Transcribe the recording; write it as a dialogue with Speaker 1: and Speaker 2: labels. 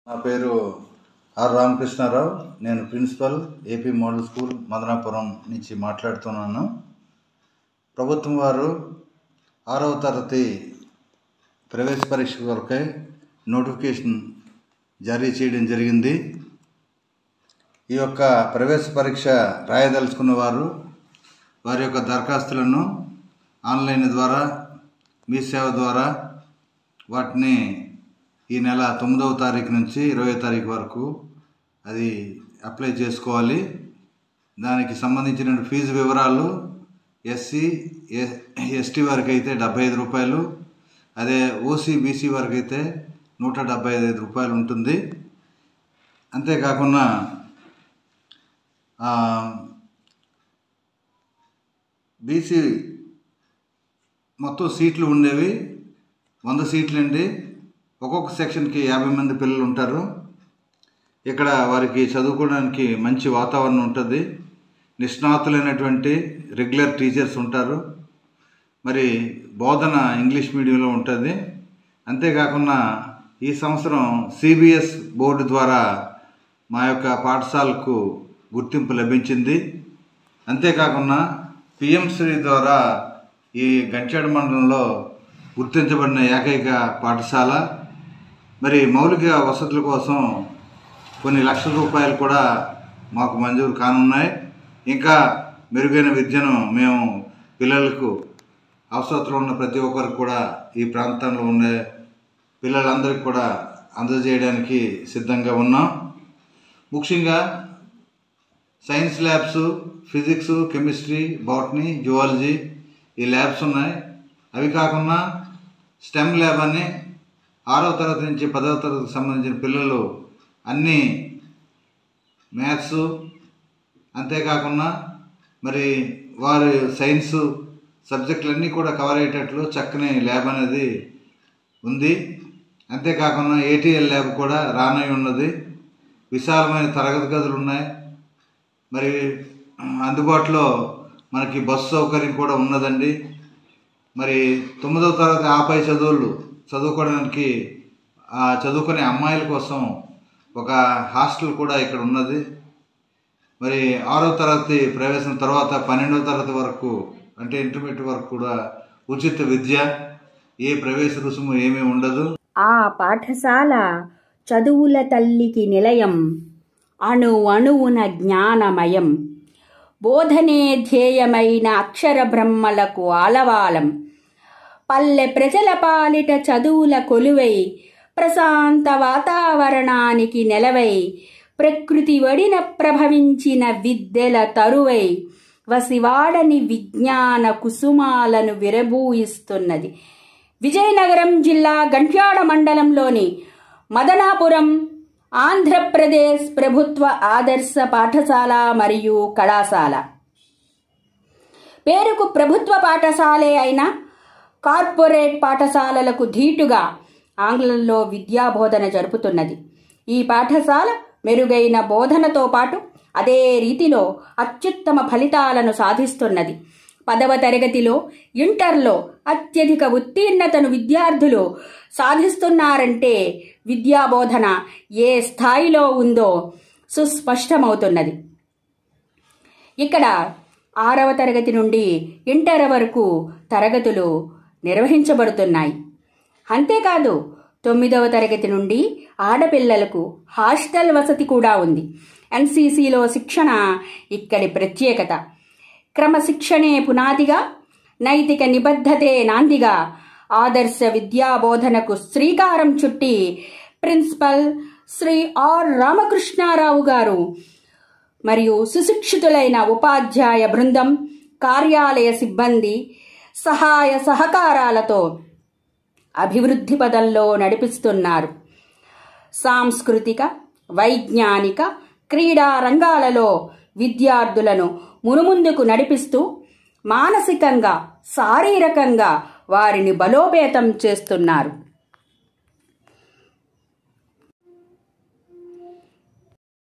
Speaker 1: నా పేరు ఆర్ రామకృష్ణారావు నేను principal AP model school Madanapuram నుంచి మాట్లాడుతున్నాను ప్రభుత్వం వారు ఆరవ తరగతి ప్రవేశ పరీక్ష కొరకై నోటిఫికేషన్ జారీ చేయడం జరిగింది ఈ యొక్క ప్రవేశ పరీక్ష రాయదలుచుకున్న వారు వారి యొక్క దరఖాస్తులను ఆన్లైన్ ద్వారా మీ సేవ ద్వారా వాటిని ఈ నెల తొమ్మిదవ తారీఖు నుంచి ఇరవై తారీఖు వరకు అది అప్లై చేసుకోవాలి దానికి సంబంధించిన ఫీజు వివరాలు ఎస్సీ ఎస్టీ వారికి అయితే డెబ్బై ఐదు రూపాయలు అదే ఓసీ బీసీ వారికి అయితే నూట డెబ్బై ఐదు రూపాయలు ఉంటుంది అంతేకాకుండా బీసీ మొత్తం సీట్లు ఉండేవి వంద సీట్లు అండి ఒక్కొక్క సెక్షన్కి యాభై మంది పిల్లలు ఉంటారు ఇక్కడ వారికి చదువుకోవడానికి మంచి వాతావరణం ఉంటుంది నిష్ణాతులైనటువంటి రెగ్యులర్ టీచర్స్ ఉంటారు మరి బోధన ఇంగ్లీష్ మీడియంలో ఉంటుంది అంతేకాకుండా ఈ సంవత్సరం సిబిఎస్ బోర్డు ద్వారా మా యొక్క పాఠశాలకు గుర్తింపు లభించింది అంతేకాకుండా పిఎంశ్రీ ద్వారా ఈ గంచాడ మండలంలో గుర్తించబడిన ఏకైక పాఠశాల మరి మౌలిక వసతుల కోసం కొన్ని లక్షల రూపాయలు కూడా మాకు మంజూరు కానున్నాయి ఇంకా మెరుగైన విద్యను మేము పిల్లలకు అవసరతలో ఉన్న ప్రతి ఒక్కరికి కూడా ఈ ప్రాంతంలో ఉండే పిల్లలందరికీ కూడా అందజేయడానికి సిద్ధంగా ఉన్నాం ముఖ్యంగా science labs physics chemistry botany zoology ఈ ల్యాబ్స్ ఉన్నాయి అవి కాకుండా స్టెమ్ ల్యాబ్ అని ఆరవ తరగతి నుంచి పదవ తరగతికి సంబంధించిన పిల్లలు అన్నీ మ్యాథ్స్ అంతేకాకుండా మరి వారి సైన్స్ సబ్జెక్టులన్నీ కూడా కవర్ అయ్యేటట్లు చక్కని ల్యాబ్ అనేది ఉంది అంతేకాకుండా ఏటీఎల్ ల్యాబ్ కూడా రానై ఉన్నది విశాలమైన తరగతి గదులు ఉన్నాయి మరి అందుబాటులో మనకి బస్సు సౌకర్యం కూడా ఉన్నదండి మరి తొమ్మిదవ తరగతి ఆపై చదువులు చదువుకోవడానికి చదువుకునే అమ్మాయిల కోసం ఒక హాస్టల్ కూడా ఇక్కడ ఉన్నది మరి ఆరో తరగతి ప్రవేశం తర్వాత పన్నెండవ తరగతి వరకు అంటే ఇంటర్మీడియట్ వరకు కూడా ఉచిత విద్య ఏ ప్రవేశ రుసుము ఏమీ ఉండదు
Speaker 2: ఆ పాఠశాల చదువుల తల్లికి నిలయం అణు అణువున జ్ఞానమయం బోధనే ధ్యేయమైన అక్షర బ్రహ్మలకు ఆలవాలం పల్లె ప్రజల పాలిట చదువుల కొలువై ప్రశాంత వాతావరణానికి నెలవై ప్రకృతి వడిన ప్రభవించిన విద్యల తరువై వసివాడని విజ్ఞాన కుసుమాలను విరబూయిస్తున్నది విజయనగరం జిల్లా గంట్యాడ మండలంలోని మదనాపురం ఆంధ్రప్రదేశ్ ప్రభుత్వ ఆదర్శ పాఠశాల మరియు కళాశాల పేరుకు ప్రభుత్వ పాఠశాలే అయినా కార్పొరేట్ పాఠశాలలకు ధీటుగా ఆంగ్లంలో విద్యాబోధన జరుపుతున్నది ఈ పాఠశాల మెరుగైన బోధనతో పాటు అదే రీతిలో అత్యుత్తమ ఫలితాలను సాధిస్తున్నది పదవ తరగతిలో ఇంటర్లో అత్యధిక ఉత్తీర్ణతను విద్యార్థులు సాధిస్తున్నారంటే విద్యాబోధన ఏ స్థాయిలో ఉందో సుస్పష్టమవుతున్నది ఇక్కడ ఆరవ తరగతి నుండి ఇంటర్ వరకు తరగతులు నిర్వహించబడుతున్నాయి అంతేకాదు తొమ్మిదవ తరగతి నుండి ఆడపిల్లలకు హాస్టల్ వసతి కూడా ఉంది ఎన్సీసీలో శిక్షణ ఇక్కడి ప్రత్యేకత క్రమశిక్షణే పునాదిగా నైతిక నిబద్ధతే నాందిగా ఆదర్శ విద్యాబోధనకు శ్రీకారం చుట్టి ప్రిన్సిపల్ శ్రీ ఆర్ రామకృష్ణారావు గారు మరియు సుశిక్షితులైన ఉపాధ్యాయ బృందం కార్యాలయ సిబ్బంది సహాయ సహకారాలతో అభివృద్ధి పదంలో నడిపిస్తున్నారు సాంస్కృతిక వైజ్ఞానిక క్రీడా రంగాలలో విద్యార్థులను మునుముందుకు నడిపిస్తూ మానసికంగా శారీరకంగా వారిని బలోపేతం చేస్తున్నారు